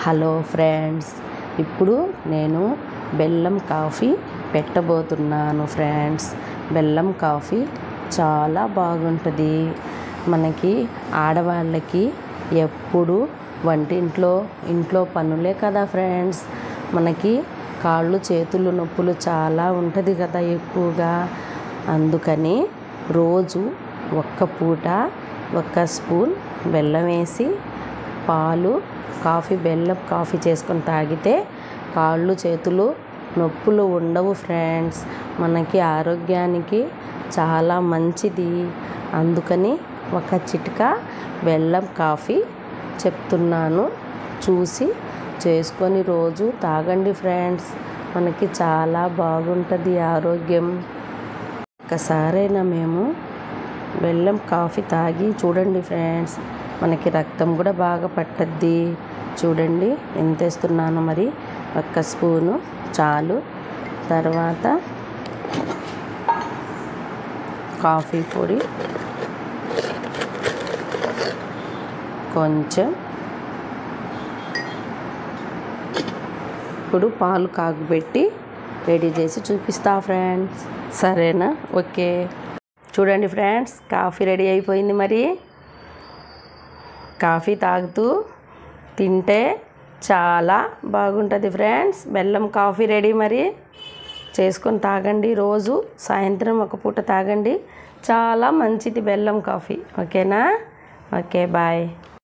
hello friends ఇప్పుడు నేను బెల్లం కాఫీ పెట్టబోతున్నాను ఫ్రెండ్స్ బెల్లం కాఫీ చాలా బాగుంటుంది మనకి ఆడవాళ్ళకి ఎప్పుడు వంటింట్లో ఇంట్లో పనులే కదా ఫ్రెండ్స్ మనకి కాళ్ళు చేతులు నొప్పులు చాలా ఉంటుంది కదా ఎక్కువగా అందుకని రోజు ఒక్క పూట ఒక్క స్పూన్ బెల్లం వేసి పాలు కాఫీ బెల్లం కాఫీ చేసుకొని తాగితే కాళ్ళు చేతులు నొప్పులు ఉండవు ఫ్రెండ్స్ మనకి ఆరోగ్యానికి చాలా మంచిది అందుకని ఒక చిటిక బెల్లం కాఫీ చెప్తున్నాను చూసి చేసుకొని రోజు తాగండి ఫ్రెండ్స్ మనకి చాలా బాగుంటుంది ఆరోగ్యం ఒక్కసారైనా మేము బెల్లం కాఫీ తాగి చూడండి ఫ్రెండ్స్ మనకి రక్తం కూడా బాగా పట్టద్ది చూడండి ఎంత వేస్తున్నాను మరి ఒక్క స్పూను చాలు తర్వాత కాఫీ పొడి కొంచెం ఇప్పుడు పాలు కాగబెట్టి రెడీ చేసి చూపిస్తా ఫ్రెండ్స్ సరేనా ఓకే చూడండి ఫ్రెండ్స్ కాఫీ రెడీ అయిపోయింది మరి కాఫీ తాగుతూ తింటే చాలా బాగుంటుంది ఫ్రెండ్స్ బెల్లం కాఫీ రెడీ మరి చేసుకొని తాగండి రోజు సాయంత్రం ఒక పూట తాగండి చాలా మంచిది బెల్లం కాఫీ ఓకేనా ఓకే బాయ్